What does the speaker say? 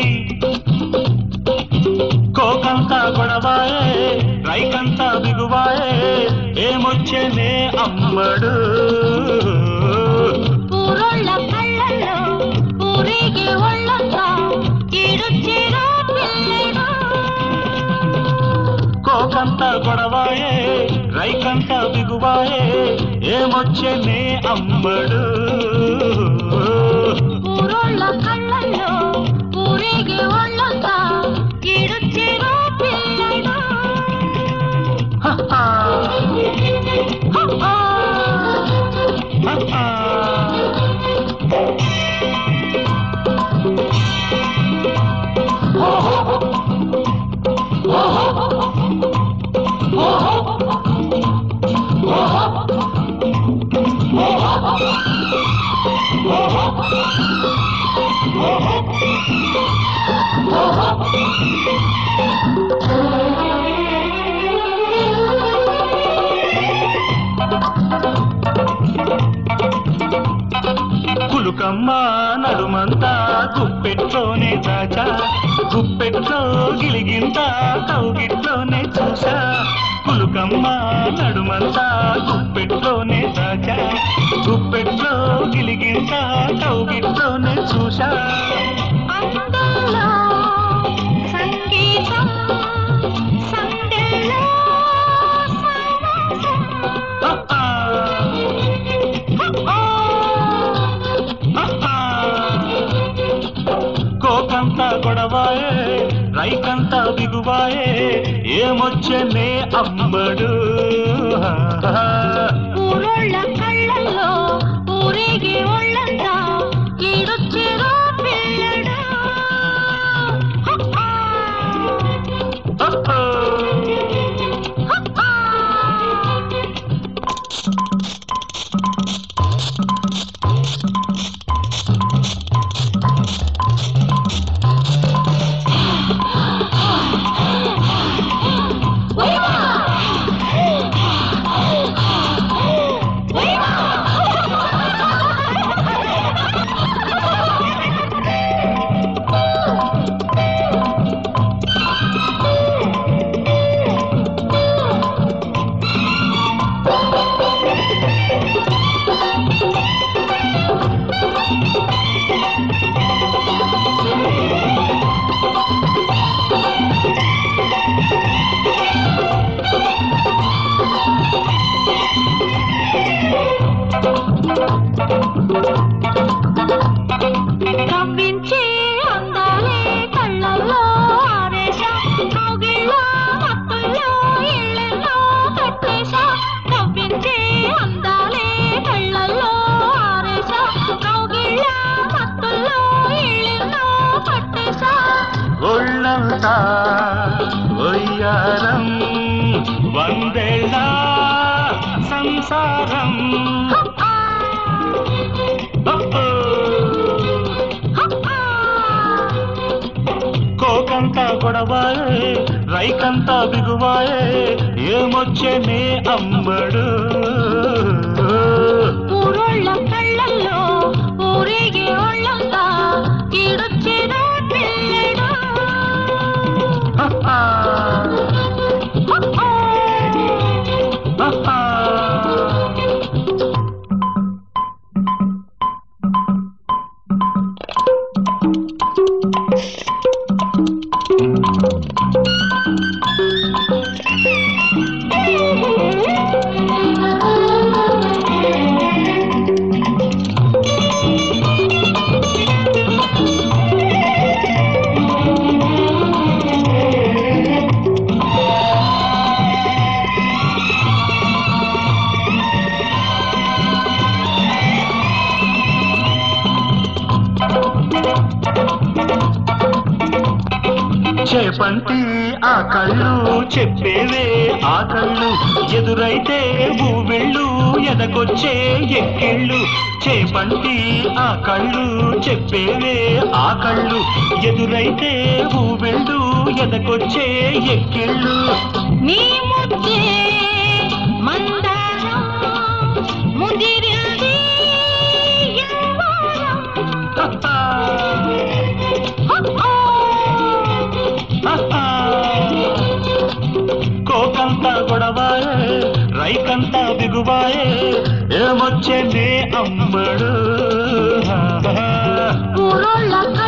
కోకంతా గొడవాయే రైకంతా బిగువాయే ఏమొచ్చేనే అమ్మడు ఊరోళ్ళ కళ్ళల్లో ఊరేగే ఒళ్ళంతా ఈడొచ్చేరా పిల్లడు కోకంతా గొడవాయే రైకంతా బిగువాయే ఏమొచ్చేనే అమ్మడు ఊరోళ్ళ కళ్ళల్లో ఊరేగే ఒళ్ళంతా ఈడొచ్చేరా పిల్లడు హహా, హహా. హహా. కులుకమ్మ నడుమంతా గుప్పెట్లోనే దాచా గుప్పెట్లో గిలిగింత కౌగిట్లోనే చూసా కులుకమ్మ నడుమంతా గుప్పెట్లోనే దాచా గుప్పెట్లో గిలిగింత కౌగిట్లోనే చూసా అందంలో సంగీతం సందెల్లో సరసం. హహా, హహా. హహా. కోకంతా గొడవాయే రైకంతా బిగువాయే ఏమొచ్చనే అమ్మడు ఊరోళ్ళ కళ్ళల్లో ఊరేగే ఒళ్ళంతా ఈడొచ్చేరా పిల్లడు హహా. హహా. హహా. కవ్వించే అందాలే కళ్ళల్లో ఆరేశా కౌగిళ్ళో మత్తుల్లో ఇళ్ళెల్లో కట్టేశా కవ్వించే అందాలే కళ్ళల్లో ఆరేశా కౌగిళ్ళో మత్తుల్లో ఇళ్ళెల్లో కట్టేశా ఒళ్ళంతా ఒయ్యారం వందేళ్ళ సంసారం హహా. హహో. హహా. కోకంతా గొడవాయే రైకంతా బిగువాయే ఏమొచ్చనే అమ్మడు ఊరోళ్ళ కళ్ళల్లో ఊరేగే ఒళ్ళంతా ఈడొచ్చేరా పిల్లడు హహా. హహా. హహా. చేపంటి ఆ కళ్ళు చెప్పేవే ఆ కళ్ళు ఎదురైతే ఊవెళ్ళు ఎదకొచ్చే ఎక్కిళ్ళు చేపంటి ఆ కళ్ళు చెప్పేవే ఆ కళ్ళు ఎదురైతే ఊవెళ్ళు ఎదకొచ్చే ఎక్కిళ్ళు నీ ముద్దే మందారం ముదిరింది యవ్వనం. హహా. హహా. మక్కువాయే ఏమొచ్చే నీ అమ్మడు ఊరోళ్ళ